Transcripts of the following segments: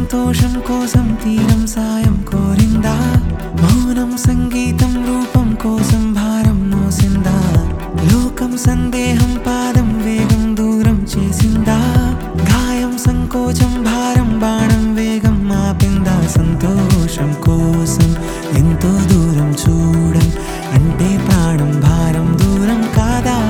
సంతోషం కోసం తీరం సాయం కోరిందా మౌనం సంగీతం రూపం కోసం భారం మోసిందా లోకం సందేహం పాదం వేగం దూరం చేసిందా గాయం సంకోచం భారం బాణం వేగం ఆపిందా సంతోషం కోసం ఎంతో దూరం చూడం అంటే ప్రాణం భారం దూరం కాదా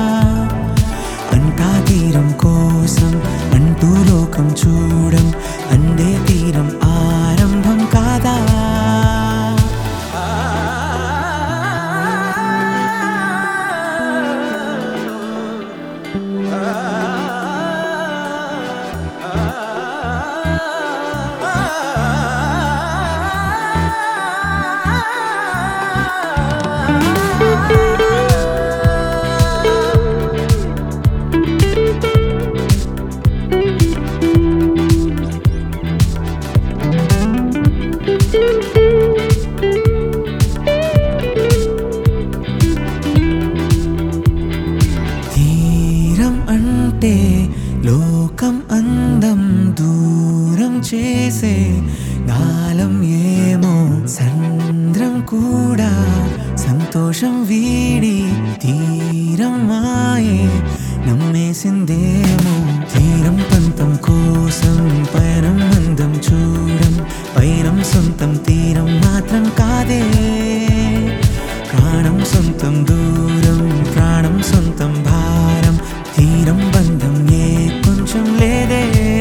అంటా తీరం కోసం అంటూ లోకం చూడం అందే తీరం ఆరంభం కాదా తీరం అంటే లోకం అందం దూరం చేసే గాలం ఏమో సంద్రం కూడా సంతోషం వీడి తీరం మాయే నమ్మేసిందేమో తీరం పంతం కోసం పయనం అందం చూడం పయనం సొంతం తీరం మాత్రం కాదే ప్రాణం సొంతం దూరం ప్రాణం సొంతం భారం తీరం బంధం ఏ కొంచెం లేదే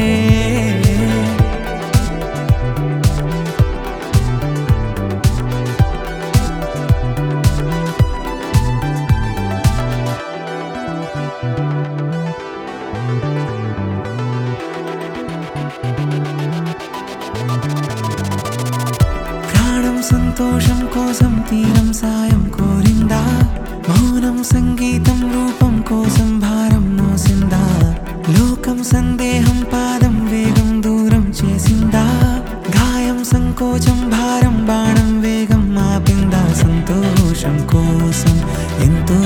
ప్రాణం సంతోషం కోసం తీరం సాయం కోరిందా మౌనం సంగీతం రూపం కోసం భారం మోసిందా లోకం సందేహం పాదం వేగం దూరం చేసిందా గాయం సంకోచం భారం బాణం వేగం ఆపిందా సంతోషం కోసం ఎంతో